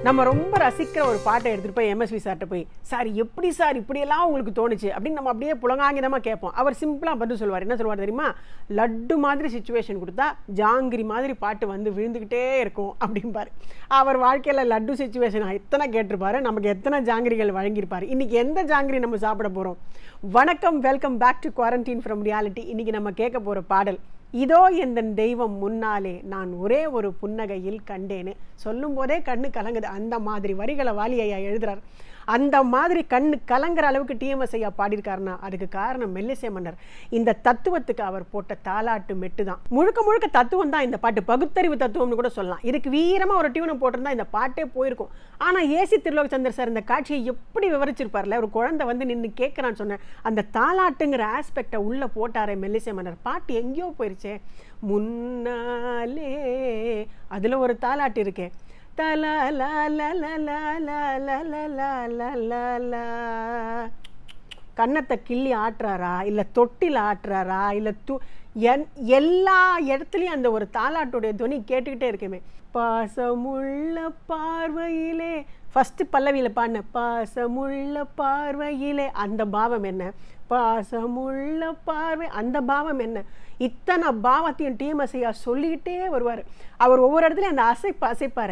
நம்ம ரொம்ப ரசிக்கிற ஒரு பாட்டை எடுத்துகிட்டு போய் எம்எஸ்வி சார்கிட்ட போய் சார் எப்படி சார் இப்படியெல்லாம் உங்களுக்கு தோணுச்சு அப்படின்னு நம்ம அப்படியே புலங்காங்கிதமாக கேட்போம் அவர் சிம்பிளாக பதில் சொல்லுவார் என்ன சொல்லுவார் தெரியுமா லட்டு மாதிரி சுச்சுவேஷன் கொடுத்தா ஜாங்கிரி மாதிரி பாட்டு வந்து விழுந்துக்கிட்டே இருக்கும் அப்படிம்பாரு அவர் வாழ்க்கையில் லட்டு சுச்சுவேஷன் எத்தனை கேட்டிருப்பாரு நமக்கு எத்தனை ஜாங்கிரிகள் வழங்கியிருப்பாரு இன்னைக்கு எந்த ஜாங்கிரி நம்ம சாப்பிட போகிறோம் வணக்கம் welcome back to quarantine from reality இன்னைக்கு நம்ம கேட்க போகிற பாடல் இதோ எந்த தெய்வம் முன்னாலே நான் ஒரே ஒரு புன்னகையில் கண்டேன்னு சொல்லும் போதே கண்ணு கலங்குது அந்த மாதிரி வரிகளை வாலி ஐயா எழுதுறார் அந்த மாதிரி கண்ணு கலங்குற அளவுக்கு டிஎம்எஸ் ஐயா பாடியிருக்காருன்னா அதுக்கு காரணம் மெல்லிசை மன்னர் இந்த தத்துவத்துக்கு அவர் போட்ட தாலாட்டு மெட்டு தான் முழுக்க முழுக்க தத்துவம் தான் இந்த பாட்டு பகுத்தறிவு தத்துவம்னு கூட சொல்லலாம் இதுக்கு வீரமாக ஒரு டியூனை போட்டிருந்தா இந்த பாட்டே போயிருக்கும் ஆனால் ஏசி திருலோக சந்தர் சார் இந்த காட்சியை எப்படி விவரிச்சிருப்பார்ல ஒரு குழந்தை வந்து நின்று கேட்குறான்னு சொன்னேன் அந்த தாலாட்டுங்கிற ஆஸ்பெக்டை உள்ளே போட்டாரே மெல்லிசை மன்னர் பாட்டு எங்கேயோ போயிருச்சே முன்னாலே அதில் ஒரு தாலாட்டு இருக்கே தலா லா லா லா லா லா லா லா லா லா லா லா கன்னத்தை கிள்ளி ஆட்டுறாரா இல்லை தொட்டில் ஆட்டுறாரா இல்லை து என் எல்லா இடத்துலையும் அந்த ஒரு தாலாட்டுடைய துணி கேட்டுக்கிட்டே இருக்குமே பாசமுள்ள பார்வையிலே ஃபஸ்ட்டு பல்லவியில் பாடின பாசமுள்ள பார்வையிலே அந்த பாவம் என்ன பாசமுள்ள பார்வை அந்த பாவம் என்ன இத்தனை பாவத்தையும் டிஎம்எஸ்ஐயா சொல்லிக்கிட்டே வருவார் அவர் ஒவ்வொரு இடத்துலையும் அந்த அசைப்பு அசைப்பார்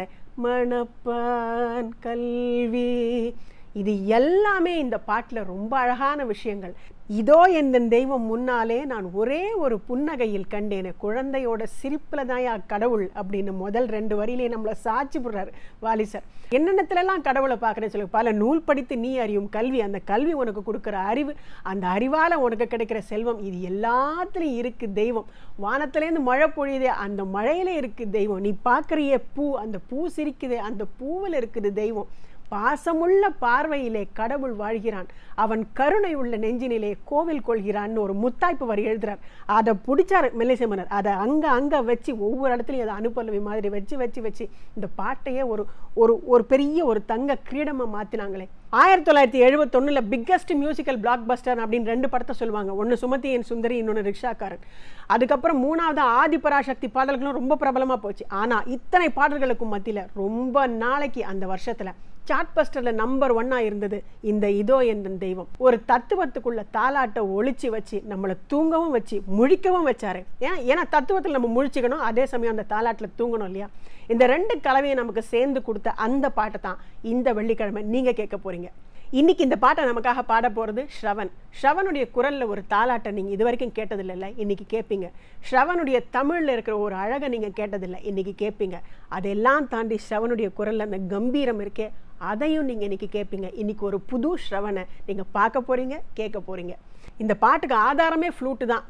மணப்பான் கல்வி இது எல்லாமே இந்த பாட்டில் ரொம்ப அழகான விஷயங்கள் இதோ எந்த தெய்வம் முன்னாலே நான் ஒரே ஒரு புன்னகையில் கண்டேனே குழந்தையோட சிரிப்பில் தாயா கடவுள் அப்படின்னு முதல் ரெண்டு வரியிலே நம்மளை சாட்சி போடுறாரு வாலி சார் என்னென்னத்துலலாம் கடவுளை பார்க்குறேன்னு சொல்லி பல நூல் படித்து நீ அறியும் கல்வி அந்த கல்வி உனக்கு கொடுக்குற அறிவு அந்த அறிவால் உனக்கு கிடைக்கிற செல்வம் இது எல்லாத்துலேயும் இருக்குது தெய்வம் வானத்துலேருந்து மழை பொழியுதே அந்த மழையில இருக்குது தெய்வம் நீ பார்க்குறிய பூ அந்த பூ சிரிக்குதே அந்த பூவில் இருக்குது தெய்வம் பாசமுள்ள பார்வையிலே கடவுள் வாழ்கிறான் அவன் கருணை உள்ள நெஞ்சினிலே கோவில் கொள்கிறான்னு ஒரு முத்தாய்ப்பு வரி எழுதுறார் அதை பிடிச்சார் மெல்லிசைமனர் அதை அங்கே அங்கே வச்சு ஒவ்வொரு இடத்துலையும் அதை அனுப்பல்லவி மாதிரி வச்சு வச்சு வச்சு இந்த பாட்டையே ஒரு ஒரு ஒரு பெரிய ஒரு தங்க கிரீடமாக மாற்றினாங்களே ஆயிரத்தி தொள்ளாயிரத்தி எழுபத்தொன்னில் பிக்கஸ்ட் மியூசிக்கல் பிளாக் பஸ்டர் அப்படின்னு ரெண்டு படத்தை சொல்லுவாங்க ஒன்று சுமதி என் சுந்தரி இன்னொன்று ரிக்ஷாக்காரன் அதுக்கப்புறம் மூணாவது ஆதிபராசக்தி பாடல்களும் ரொம்ப பிரபலமாக போச்சு ஆனால் இத்தனை பாடல்களுக்கும் மத்தியில் ரொம்ப நாளைக்கு அந்த வருஷத்தில் சார்ட் பஸ்டரில் நம்பர் ஒன்னாக இருந்தது இந்த இதோ என்ற தெய்வம் ஒரு தத்துவத்துக்குள்ள தாலாட்டை ஒழிச்சு வச்சு நம்மளை தூங்கவும் வச்சு முழிக்கவும் வச்சாரு ஏன்னா ஏன்னா தத்துவத்தில் நம்ம முழிச்சுக்கணும் அதே சமயம் அந்த தாலாட்டில் தூங்கணும் இல்லையா இந்த ரெண்டு கலவையை நமக்கு சேர்ந்து கொடுத்த அந்த பாட்டை தான் இந்த வெள்ளிக்கிழமை நீங்கள் கேட்க போகிறீங்க இன்னைக்கு இந்த பாட்டை நமக்காக பாட போகிறது ஸ்ரவன் ஸ்ரவனுடைய குரலில் ஒரு தாலாட்டை நீங்கள் இது வரைக்கும் கேட்டதில்லைல்ல இன்னைக்கு கேட்பீங்க ஸ்ரவனுடைய தமிழில் இருக்கிற ஒரு அழகை நீங்கள் கேட்டதில்லை இன்னைக்கு கேட்பீங்க அதெல்லாம் தாண்டி ஸ்ரவனுடைய குரலில் அந்த கம்பீரம் இருக்கே அதையும் நீங்கள் இன்னைக்கு கேட்பீங்க இன்னைக்கு ஒரு புது ஸ்ரவனை நீங்கள் பார்க்க போகிறீங்க கேட்க போகிறீங்க இந்த பாட்டுக்கு ஆதாரமே ஃப்ளூட்டு தான்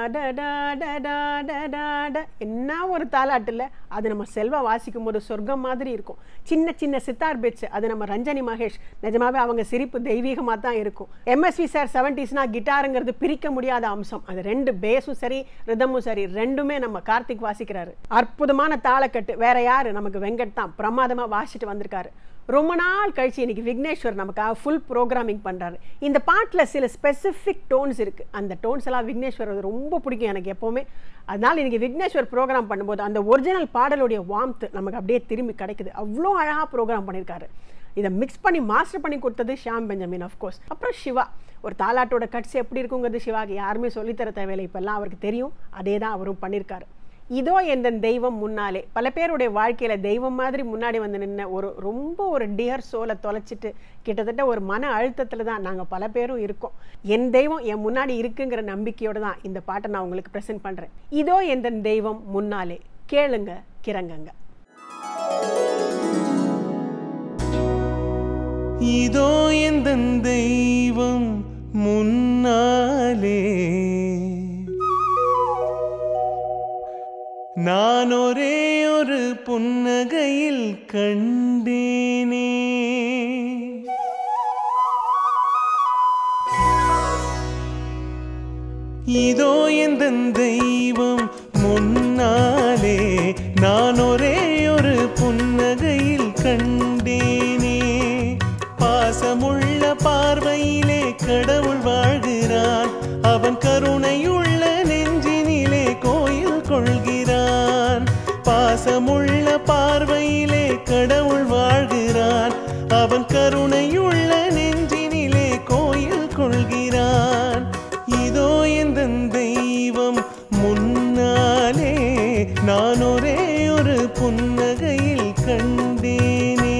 என்ன ஒரு தாலாட்டு இல்லை அது நம்ம செல்வா வாசிக்கும் போது சொர்க்கம் மாதிரி இருக்கும் சின்ன சின்ன சித்தார் பெட்ஸ் அது நம்ம ரஞ்சனி மகேஷ் நிஜமாவே அவங்க சிரிப்பு தெய்வீகமாக தான் இருக்கும் எம்எஸ்வி சார் செவன்டிஸ்னா கிட்டாருங்கிறது பிரிக்க முடியாத அம்சம் அது ரெண்டு பேஸும் சரி ரிதமும் சரி ரெண்டுமே நம்ம கார்த்திக் வாசிக்கிறாரு அற்புதமான தாளக்கட்டு வேற யாரு நமக்கு வெங்கட் தான் பிரமாதமாக வாசிட்டு வந்திருக்காரு ரொம்ப நாள் கழிச்சு இன்னைக்கு விக்னேஸ்வர் நமக்காக ஃபுல் ப்ரோக்ராமிங் பண்ணுறாரு இந்த பாட்டில் சில ஸ்பெசிஃபிக் டோன்ஸ் இருக்குது அந்த டோன்ஸ் எல்லாம் விக்னேஸ்வர் அது ரொம்ப பிடிக்கும் எனக்கு எப்போவுமே அதனால் இன்றைக்கி விக்னேஸ்வர் ப்ரோக்ராம் பண்ணும்போது அந்த ஒரிஜினல் பாடலுடைய வார்ம்த் நமக்கு அப்படியே திரும்பி கிடைக்குது அவ்வளோ அழகாக ப்ரோக்ராம் பண்ணியிருக்காரு இதை மிக்ஸ் பண்ணி மாஸ்டர் பண்ணி கொடுத்தது ஷாம் பெஞ்சமின் அஃப்கோர்ஸ் அப்புறம் சிவா ஒரு தாலாட்டோட கட்ஸ் எப்படி இருக்குங்கிறது சிவாக்கு யாருமே சொல்லித்தர தேவையில்லை இப்போல்லாம் அவருக்கு தெரியும் அதே தான் அவரும் பண்ணியிருக்காரு இதோ எந்த தெய்வம் முன்னாலே பல பேருடைய வாழ்க்கையில் தெய்வம் மாதிரி முன்னாடி வந்து நின்ன ஒரு ரொம்ப ஒரு டியர் சோலை தொலைச்சிட்டு கிட்டத்தட்ட ஒரு மன அழுத்தத்தில் தான் நாங்கள் பல பேரும் இருக்கோம் என் தெய்வம் என் முன்னாடி இருக்குங்கிற நம்பிக்கையோடு தான் இந்த பாட்டை நான் உங்களுக்கு ப்ரெசென்ட் பண்ணுறேன் இதோ எந்த தெய்வம் முன்னாலே கேளுங்க கிறங்குங்க இதோ எந்த தெய்வம் முன்னாலே நான் ஒரே ஒரு புன்னகையில் கண்டேனே இதோ எந்த தெய்வம் முன்னாலே நான் ஒரே ஒரு புன்னகையில் கண்டேனே பாசமுள்ள பார்வையிலே கடவுள் வாழ்கிறான் அவன் கருணையுள்ள நெஞ்சினிலே கோயில் கொள்கிறான் பாசமுள்ள பார்வையிலே கடவுள் வாழ்கிறான் கொள்கிறான் இதோ எந்த தெய்வம் முன்னாலே நான் ஒரே ஒரு புன்னகையில் கண்டேனே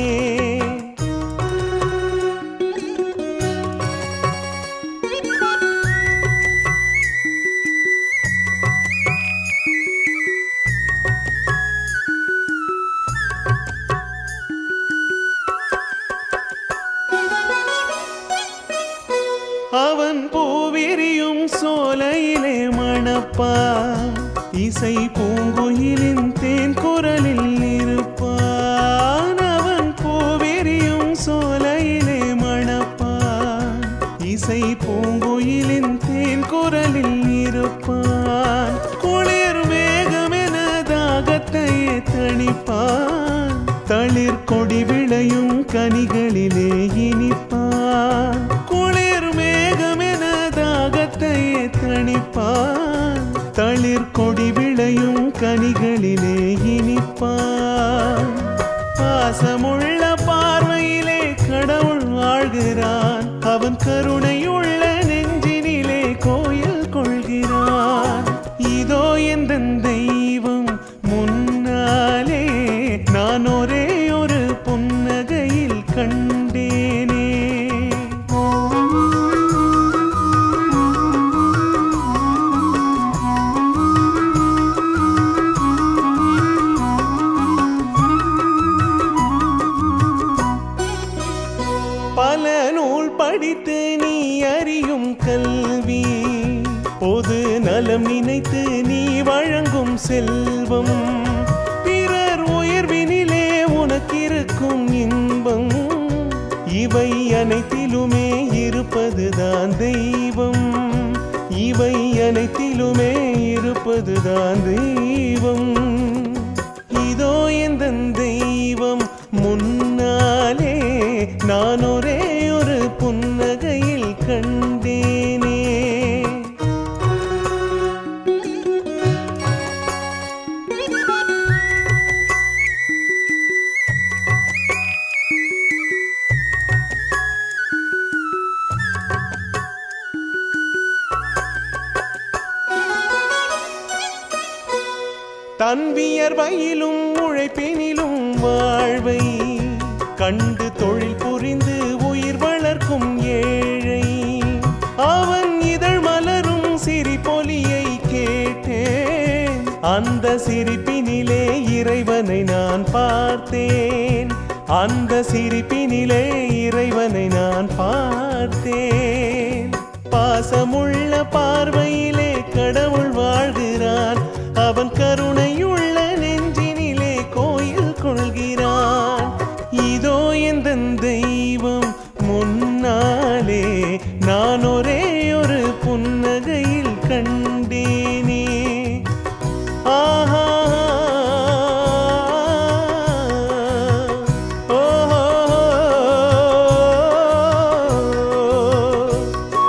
அவன் பூவிரியும் சோலையிலே மணப்பா இசை பூங்குயிலின் தேன் குரலில் இருப்பான் அவன் பூவிரியும் சோலையிலே மணப்பான் இசை பூங்குயிலின் தேன் குரலில் இருப்பான் குளிர் மேகமென தாகத்தையே தணிப்பான் தளிர் கொடி விளையும் கனிகளிலே இனிப்பான் குளிர் மேகமென தாகத்தையே தணிப்பான் தளிர் கொடி விளையும் கனிகளிலே இனிப்பான் பாசமுள்ள பார்வையிலே கடவுள் வாழ்கிறான் அவன் கருணையுள்ள நெஞ்சினிலே கோயில் கொள்கிறான் இதோ எந்த தெய்வம் முன்னாலே நான் ஒரே ஒரு புன்னகையில் கண்டேனே பல நூல் படித்து நீ அறியும் கல்வி பொது நலம் நினைத்து நீ வழங்கும் செல்வம் பிறர் உயர்வினிலே உனக்கிருக்கும் இன்பம் இவை அனைத்திலுமே இருப்பதுதான் தெய்வம் இவை அனைத்திலுமே இருப்பதுதான் தெய்வம் இதோ எந்த தெய்வம் முன்னாலே நான் ஒரே ஒரு புன்னகையில் கண்டேனே தன் வியர்வையிலும் உழைப்பினிலும் வாழ்வை கண்டு தொழில் புரிந்து உயிர் வளர்க்கும் ஏழை அவன் இதழ் மலரும் சிரிப்பொலியை கேட்டேன் அந்த சிரிப்பினிலே இறைவனை நான் பார்த்தேன் அந்த சிரிப்பினிலே இறைவனை நான் பார்த்தேன் பாசமுள்ள பார்வையிலே கடவுள் வாழ்கிறான் அவன் கருணையுள்ள நெஞ்சினிலே கோயில் கொள்கிறான் இதோ எந்த தெய்வம் முன்னாலே நான் ஒரே ஒரு புன்னகையில் கண்டேனே ஆஹா ஓஹோ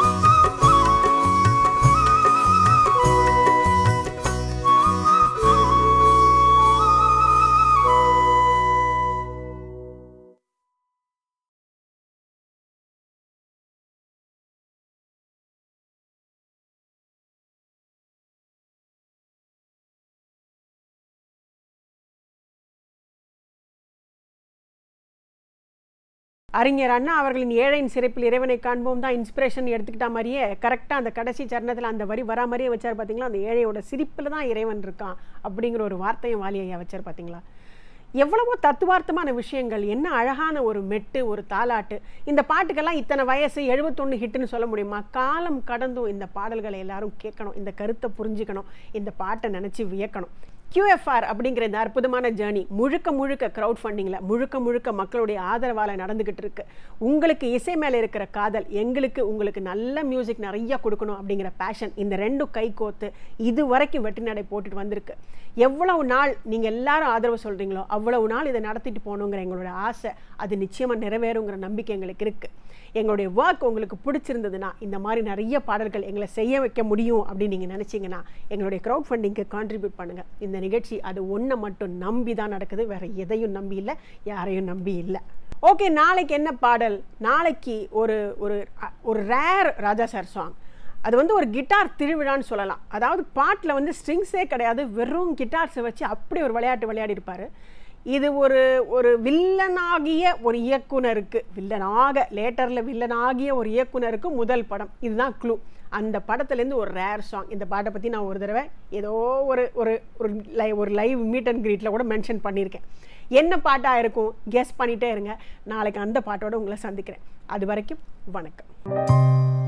அறிஞர் அண்ணா அவர்களின் ஏழையின் சிறப்பில் இறைவனை காண்போம் தான் இன்ஸ்பிரேஷன் எடுத்துக்கிட்ட மாதிரியே கரெக்டாக அந்த கடைசி சரணத்தில் அந்த வரி வரா மாதிரியே வச்சார் பார்த்தீங்களா அந்த ஏழையோட சிரிப்பில் தான் இறைவன் இருக்கான் அப்படிங்கிற ஒரு வார்த்தையும் வாலி ஐயா வச்சார் பார்த்தீங்களா எவ்வளவோ தத்துவார்த்தமான விஷயங்கள் என்ன அழகான ஒரு மெட்டு ஒரு தாலாட்டு இந்த பாட்டுக்கெல்லாம் இத்தனை வயசு எழுபத்தொன்று ஹிட்டுன்னு சொல்ல முடியுமா காலம் கடந்தும் இந்த பாடல்களை எல்லாரும் கேட்கணும் இந்த கருத்தை புரிஞ்சுக்கணும் இந்த பாட்டை நினச்சி வியக்கணும் QFR அப்படிங்கிற இந்த அற்புதமான ஜேர்னி முழுக்க முழுக்க க்ரௌட் ஃபண்டிங்கில் முழுக்க முழுக்க மக்களுடைய ஆதரவால் நடந்துக்கிட்டு இருக்கு உங்களுக்கு இசை மேலே இருக்கிற காதல் எங்களுக்கு உங்களுக்கு நல்ல மியூசிக் நிறைய கொடுக்கணும் அப்படிங்கிற பேஷன் இந்த ரெண்டும் கை கோத்து இது வரைக்கும் வெற்றி நடை போட்டுட்டு வந்திருக்கு எவ்வளவு நாள் நீங்கள் எல்லாரும் ஆதரவு சொல்கிறீங்களோ அவ்வளவு நாள் இதை நடத்திட்டு போகணுங்கிற எங்களோட ஆசை அது நிச்சயமாக நிறைவேறுங்கிற நம்பிக்கை எங்களுக்கு இருக்குது எங்களுடைய ஒர்க் உங்களுக்கு பிடிச்சிருந்ததுன்னா இந்த மாதிரி நிறைய பாடல்கள் எங்களை செய்ய வைக்க முடியும் அப்படின்னு நீங்கள் நினச்சிங்கன்னா எங்களுடைய க்ரௌட் ஃபண்டிங்க்கு கான்ட்ரிபியூட் பண்ணுங்கள் இந்த நிகழ்ச்சி அது ஒன்றை மட்டும் நம்பி தான் நடக்குது வேறு எதையும் நம்பி இல்லை யாரையும் நம்பி இல்லை ஓகே நாளைக்கு என்ன பாடல் நாளைக்கு ஒரு ஒரு அ- ஒரு ரேர் ராஜா சார் சாங் அது வந்து ஒரு கிட்டார் திருவிழான்னு சொல்லலாம் அதாவது பாட்டில் வந்து ஸ்ட்ரிங்ஸே கிடையாது வெறும் கிட்டார்ஸை வச்சு அப்படி ஒரு விளையாட்டு விளையாடி இருப்பாரு இது ஒரு ஒரு வில்லனாகிய ஒரு இயக்குனருக்கு வில்லனாக லேட்டரில் வில்லனாகிய ஒரு இயக்குனருக்கு முதல் படம் இதுதான் க்ளூ அந்த படத்துலேருந்து ஒரு ரேர் சாங் இந்த பாட்டை பற்றி நான் ஒரு தடவை ஏதோ ஒரு ஒரு ஒரு லைவ் ஒரு லைவ் மீட் அண்ட் கிரீட்டில் கூட மென்ஷன் பண்ணியிருக்கேன் என்ன பாட்டாக இருக்கும் கெஸ் பண்ணிகிட்டே இருங்க நாளைக்கு அந்த பாட்டோட உங்களை சந்திக்கிறேன் அது வரைக்கும் வணக்கம்